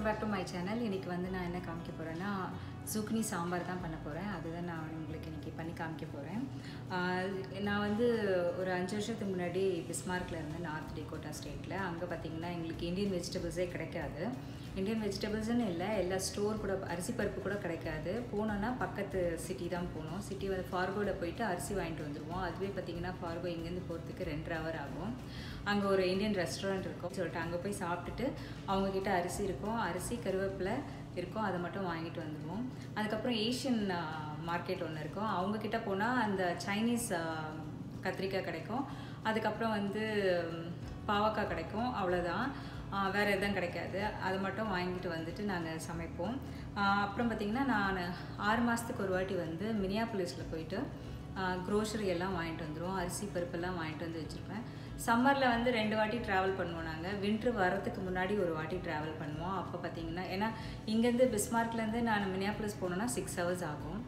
back to my channel இன்றைக்கி வந்து நான் என்ன காமிக்க போகிறேன்னா சுக்னி சாம்பார் தான் பண்ண போகிறேன் அதுதான் நான் உங்களுக்கு இன்றைக்கி பண்ணி காமிக்க போகிறேன் நான் வந்து ஒரு அஞ்சு வருஷத்துக்கு முன்னாடி பிஸ்மார்க்கில் இருந்தேன் நார்த் டேகோட்டா ஸ்டேட்டில் அங்கே பார்த்தீங்கன்னா எங்களுக்கு இந்தியன் வெஜிடபிள்ஸே கிடைக்காது இந்தியன் வெஜிடபிள்ஸ்னு இல்லை எல்லா ஸ்டோர் கூட அரிசி பருப்பு கூட கிடைக்காது போனோன்னா பக்கத்து சிட்டி தான் போகணும் சிட்டி வந்து ஃபார்கோவில் போயிட்டு அரிசி வாங்கிட்டு வந்துடுவோம் அதுவே பார்த்தீங்கன்னா ஃபார்கோ இங்கேருந்து போகிறதுக்கு ரெண்டரை ஹவர் ஆகும் அங்கே ஒரு இந்தியன் ரெஸ்டாரண்ட் இருக்கும் சொல்லிட்டு அங்கே போய் சாப்பிட்டுட்டு அவங்கக்கிட்ட அரிசி இருக்கும் அரிசி கருவேப்பிலை இருக்கும் அதை மட்டும் வாங்கிட்டு வந்துடுவோம் அதுக்கப்புறம் ஏஷியன் மார்க்கெட் ஒன்று இருக்கும் அவங்கக்கிட்ட போனால் அந்த சைனீஸ் கத்திரிக்காய் கிடைக்கும் அதுக்கப்புறம் வந்து பாவக்காய் கிடைக்கும் அவ்வளோதான் வேறு எதுவும் கிடைக்காது அது மட்டும் வாங்கிட்டு வந்துட்டு நாங்கள் சமைப்போம் அப்புறம் பார்த்திங்கன்னா நான் ஆறு மாதத்துக்கு ஒரு வாட்டி வந்து மினியாபுலிஸில் போயிட்டு க்ரோசரி எல்லாம் வாங்கிட்டு வந்துடுவோம் அரிசி பருப்பெல்லாம் வாங்கிட்டு வந்து வச்சுருப்பேன் சம்மரில் வந்து ரெண்டு வாட்டி ட்ராவல் பண்ணுவோம் நாங்கள் வின்ட்ரு வரத்துக்கு முன்னாடி ஒரு வாட்டி ட்ராவல் பண்ணுவோம் அப்போ பார்த்திங்கன்னா ஏன்னா இங்கேருந்து பிஸ்மார்க்லேருந்து நான் மினியாபுலிஸ் போனோன்னா சிக்ஸ் ஹவர்ஸ் ஆகும்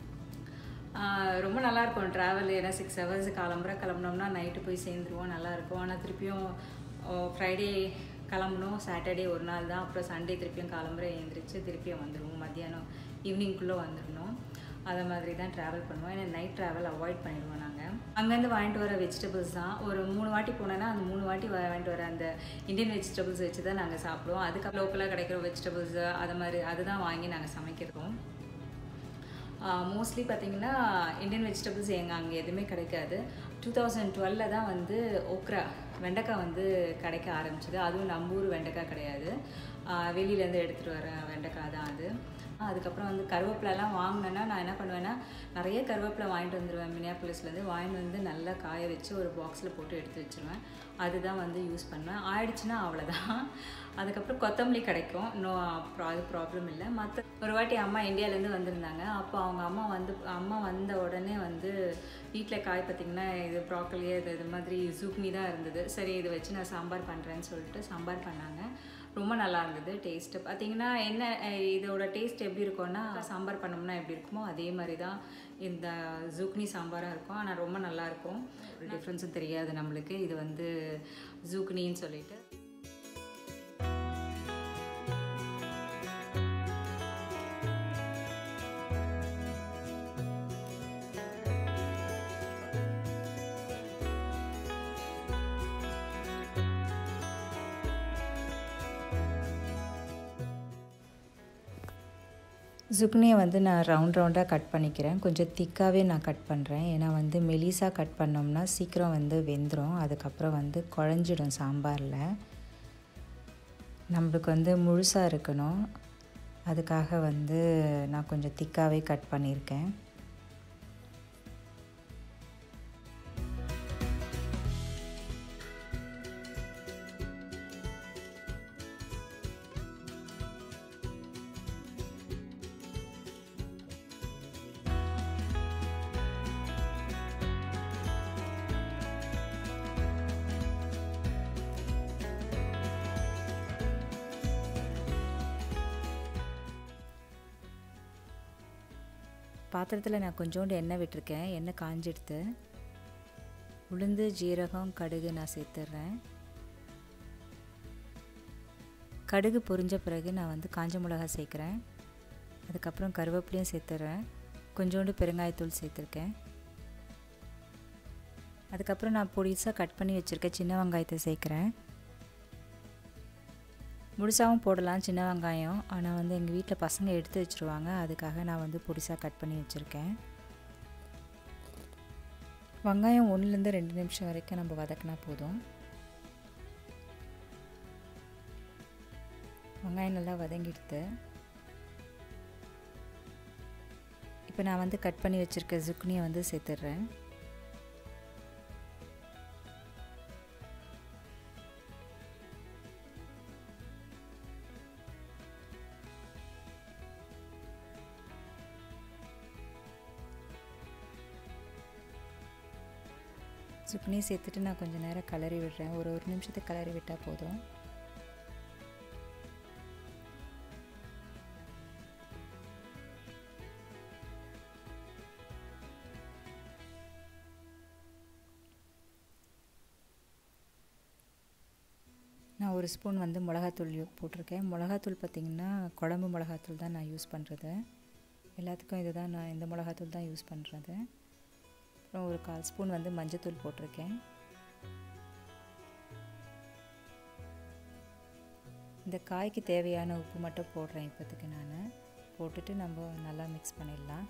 ரொம்ப நல்லாயிருக்கும் ட்ராவல் ஏன்னா சிக்ஸ் ஹவர்ஸ் கிளம்புற கிளம்புனோம்னா நைட்டு போய் சேர்ந்துருவோம் நல்லாயிருக்கும் ஆனால் திருப்பியும் ஃப்ரைடே கிளம்பணும் சாட்டர்டே ஒரு நாள் தான் அப்புறம் சண்டே திருப்பியும் கிளம்புற எழுந்திரிச்சு திருப்பியும் வந்துடுவோம் மத்தியானம் ஈவினிங்குள்ளே வந்துடணும் அதை மாதிரி தான் ட்ராவல் பண்ணுவோம் ஏன்னா நைட் ட்ராவல் அவாய்ட் பண்ணிடுவோம் நாங்கள் அங்கேருந்து வாங்கிட்டு வர வெஜிடபிள்ஸ் தான் ஒரு மூணு வாட்டி போனோன்னா அந்த மூணு வாட்டி வாங்கிட்டு வர அந்த இந்தியன் வெஜிடபிள்ஸ் வச்சு தான் நாங்கள் சாப்பிடுவோம் அதுக்கு லோக்கலாக கிடைக்கிற வெஜிடபிள்ஸ் அது மாதிரி அதுதான் வாங்கி நாங்கள் சமைக்கிறோம் மோஸ்ட்லி பார்த்திங்கன்னா இந்தியன் வெஜிடபிள்ஸ் எங்கள் அங்கே எதுவுமே கிடைக்காது டூ தௌசண்ட் டுவெலில் தான் வந்து ஓக்ரா வெண்டைக்காய் வந்து கிடைக்க ஆரம்பிச்சிது அதுவும் நம்ம ஊர் வெண்டைக்காய் கிடையாது வெளியிலேருந்து எடுத்துகிட்டு வர வெண்டைக்காய் தான் அது அதுக்கப்புறம் வந்து கருவேப்பிலலாம் வாங்கினேன்னா நான் என்ன பண்ணுவேன்னா நிறைய கருவேப்பிலை வாங்கிட்டு வந்துடுவேன் மினியாப்புலிஸ்லேருந்து வாங்கிட்டு வந்து நல்லா காய வச்சு ஒரு பாக்ஸில் போட்டு எடுத்து வச்சுருவேன் அதுதான் வந்து யூஸ் பண்ணுவேன் ஆயிடுச்சுன்னா அவ்வளோதான் அதுக்கப்புறம் கொத்தமல்லி கிடைக்கும் இன்னும் அப்புறம் அது ப்ராப்ளம் இல்லை மற்ற ஒரு வாட்டி அம்மா இந்தியாவிலேருந்து வந்திருந்தாங்க அப்போ அவங்க அம்மா வந்து அம்மா வந்த உடனே வந்து வீட்டில் காய் பார்த்திங்கன்னா இது ப்ராக்கலியே இது இது மாதிரி ஜூக்னி தான் இருந்தது சரி இதை வச்சு நான் சாம்பார் பண்ணுறேன்னு சொல்லிட்டு சாம்பார் பண்ணாங்க ரொம்ப நல்லா இருந்தது டேஸ்ட்டு பார்த்தீங்கன்னா என்ன இதோட டேஸ்ட் எப்படி இருக்கும்னா சாம்பார் பண்ணோம்னா எப்படி இருக்குமோ அதே மாதிரி தான் இந்த ஜூக்னி சாம்பாராக இருக்கும் ஆனால் ரொம்ப நல்லாயிருக்கும் ஒரு டிஃப்ரென்ஸும் தெரியாது நம்மளுக்கு இது வந்து ஜூக்னின்னு சொல்லிட்டு சுக்னியை வந்து நான் ரவுண்ட் ரவுண்டாக கட் பண்ணிக்கிறேன் கொஞ்சம் திக்காகவே நான் கட் பண்ணுறேன் ஏன்னா வந்து மெலிசாக கட் பண்ணோம்னா சீக்கிரம் வந்து வெந்துடும் அதுக்கப்புறம் வந்து குழஞ்சிடும் சாம்பாரில் நம்மளுக்கு வந்து முழுசாக இருக்கணும் அதுக்காக வந்து நான் கொஞ்சம் திக்காகவே கட் பண்ணியிருக்கேன் பாத்திரத்தில் நான் கொஞ்சோண்டு எண்ணெய் விட்டுருக்கேன் எண்ணெய் காஞ்செடுத்து உளுந்து ஜீரகம் கடுகு நான் சேர்த்துட்றேன் கடுகு பொரிஞ்ச பிறகு நான் வந்து காஞ்ச மிளகா சேர்க்குறேன் அதுக்கப்புறம் கருவேப்பிலையும் சேர்த்துட்றேன் கொஞ்சோண்டு பெருங்காயத்தூள் சேர்த்துருக்கேன் அதுக்கப்புறம் நான் பொடிசாக கட் பண்ணி வச்சுருக்கேன் சின்ன வெங்காயத்தை சேர்க்குறேன் முழுசாகவும் போடலாம் சின்ன வெங்காயம் ஆனால் வந்து எங்கள் வீட்டில் பசங்க எடுத்து வச்சுருவாங்க அதுக்காக நான் வந்து பொடிசாக கட் பண்ணி வச்சுருக்கேன் வெங்காயம் ஒன்றுலேருந்து ரெண்டு நிமிஷம் வரைக்கும் நம்ம வதக்கினா போதும் வெங்காயம் நல்லா வதங்கிடுது இப்போ நான் வந்து கட் பண்ணி வச்சுருக்க ஜுக்னியை வந்து சேர்த்துட்றேன் சுக்குனியை சேர்த்துட்டு நான் கொஞ்சம் நேரம் கலரி விடுறேன் ஒரு ஒரு நிமிஷத்துக்கு கலரி விட்டால் போதும் நான் ஒரு ஸ்பூன் வந்து மிளகாத்தூள் யூ- போட்டிருக்கேன் மிளகாத்தூள் பார்த்திங்கன்னா குழம்பு மிளகாத்தூள் தான் நான் யூஸ் பண்ணுறது எல்லாத்துக்கும் இது தான் நான் இந்த மிளகாத்தூள் தான் யூஸ் பண்ணுறது அப்புறம் ஒரு கால் ஸ்பூன் வந்து மஞ்சத்தூள் போட்டிருக்கேன் இந்த காய்க்கு தேவையான உப்பு மட்டும் போடுறேன் இப்போதைக்கு நான் போட்டுட்டு நம்ம நல்லா மிக்ஸ் பண்ணிடலாம்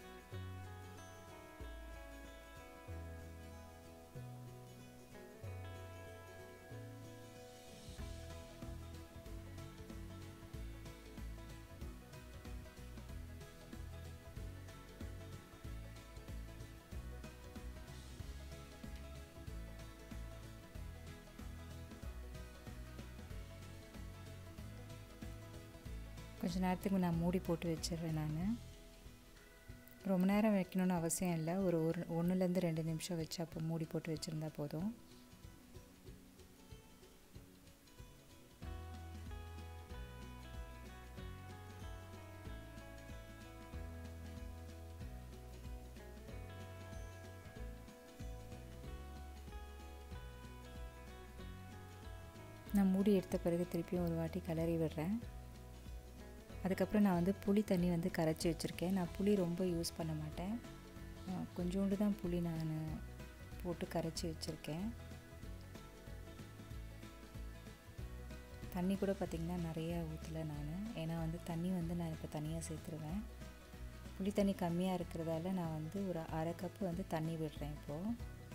கொஞ்ச நேரத்துக்கு நான் மூடி போட்டு வச்சிடுறேன் நான் ரொம்ப நேரம் வைக்கணும்னு அவசியம் இல்லை ஒரு ஒரு ஒன்றுலேருந்து ரெண்டு நிமிஷம் வச்சு அப்போ மூடி போட்டு வச்சுருந்தா போதும் நான் மூடி எடுத்த பிறகு திருப்பியும் ஒரு வாட்டி கிளறி விடுறேன் அதுக்கப்புறம் நான் வந்து புளி தண்ணி வந்து கரைச்சி வச்சுருக்கேன் நான் புளி ரொம்ப யூஸ் பண்ண மாட்டேன் அஹ் கொஞ்சோண்டு தான் புளி நான் போட்டு கரைச்சி வச்சுருக்கேன் தண்ணி கூட பார்த்திங்கன்னா நிறைய ஊற்றலை நான் ஏன்னா வந்து தண்ணி வந்து நான் இப்போ தனியாக சேர்த்துருவேன் புளி தண்ணி கம்மியாக இருக்கிறதால நான் வந்து ஒரு அரை கப்பு வந்து தண்ணி விடுறேன் இப்போது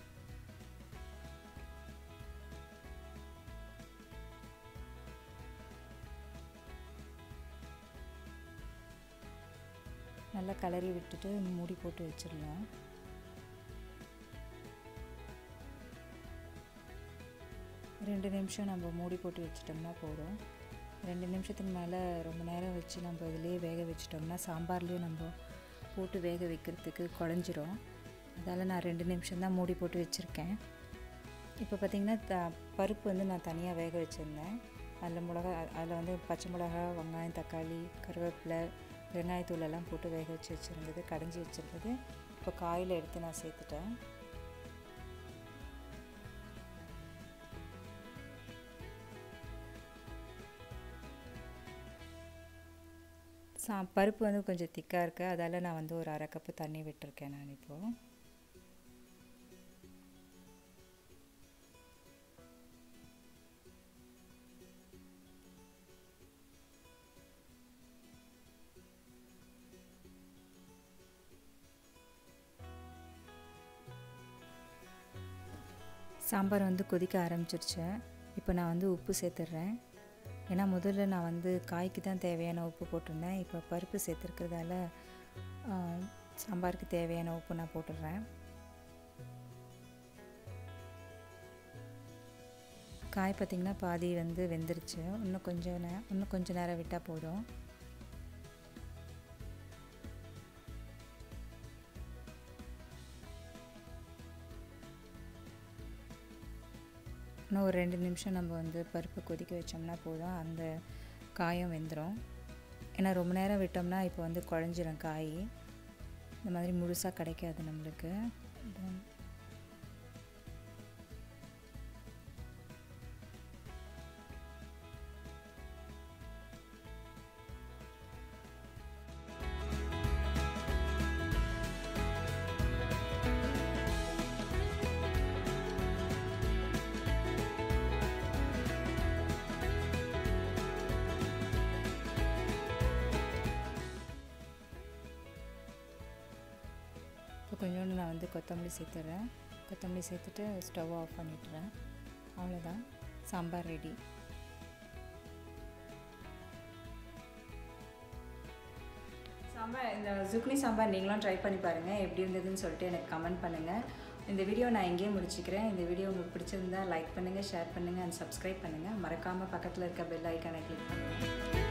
நல்லா கலரி விட்டுட்டு மூடி போட்டு வச்சிடலாம் ரெண்டு நிமிஷம் நம்ம மூடி போட்டு வச்சிட்டோம்னா போதும் ரெண்டு நிமிஷத்துக்கு மேலே ரொம்ப நேரம் வச்சு நம்ம இதிலேயே வேக வச்சிட்டோம்னா சாம்பார்லேயே நம்ம போட்டு வேக வைக்கிறதுக்கு குழஞ்சிரும் அதால் நான் ரெண்டு நிமிஷம் தான் மூடி போட்டு வச்சுருக்கேன் இப்போ பார்த்திங்கன்னா த பருப்பு வந்து நான் தனியாக வேக வச்சுருந்தேன் அதில் மிளகா அதில் வந்து பச்சை மிளகா வெங்காயம் தக்காளி கருவேப்பிலை வெங்காயத்தூள் எல்லாம் போட்டு வேக வச்சு வச்சுருந்தது கடைஞ்சி வச்சுருந்தது இப்போ காயில் எடுத்து நான் சேர்த்துட்டேன் சா பருப்பு வந்து கொஞ்சம் திக்காக இருக்குது அதால் நான் வந்து ஒரு அரை கப்பு தண்ணி விட்டுருக்கேன் நான் இப்போது சாம்பார் வந்து கொதிக்க ஆரம்பிச்சிருச்சு இப்போ நான் வந்து உப்பு சேர்த்துட்றேன் ஏன்னா முதல்ல நான் வந்து காய்க்கு தான் தேவையான உப்பு போட்டிருந்தேன் இப்போ பருப்பு சேர்த்துருக்கிறதால ஆ, சாம்பாருக்கு தேவையான உப்பு நான் போட்டுடுறேன் காய் பார்த்திங்கன்னா பாதி வந்து வெந்துருச்சு இன்னும் கொஞ்சம் நே இன்னும் கொஞ்சம் நேரம் விட்டால் போதும் இன்னும் ஒரு ரெண்டு நிமிஷம் நம்ம வந்து பருப்பு கொதிக்க வச்சோம்னா போதும் அந்த காயும் வெந்துடும் ஏன்னா ரொம்ப நேரம் விட்டோம்னா இப்போ வந்து குழஞ்சிரும் காய் இந்த மாதிரி முழுசாக கிடைக்காது நம்மளுக்கு அதான் இப்போ கொஞ்சோண்டு நான் வந்து கொத்தமல்லி சேர்த்துறேன் கொத்தமல்லி சேர்த்துட்டு ஸ்டவ் ஆஃப் பண்ணிட்டுறேன் அவ்வளோதான் சாம்பார் ரெடி சாம்பார் இந்த சுக்னி சாம்பார் நீங்களும் ட்ரை பண்ணி பாருங்கள் எப்படி இருந்ததுன்னு சொல்லிட்டு எனக்கு கமெண்ட் பண்ணுங்கள் இந்த வீடியோ நான் எங்கேயே முடிச்சுக்கிறேன் இந்த வீடியோ உங்களுக்கு பிடிச்சிருந்தா லைக் பண்ணுங்கள் ஷேர் பண்ணுங்கள் அண்ட் சப்ஸ்கிரைப் பண்ணுங்கள் மறக்காமல் பக்கத்தில் இருக்க பெல் ஐக்கானை கிளிக் பண்ணுங்கள்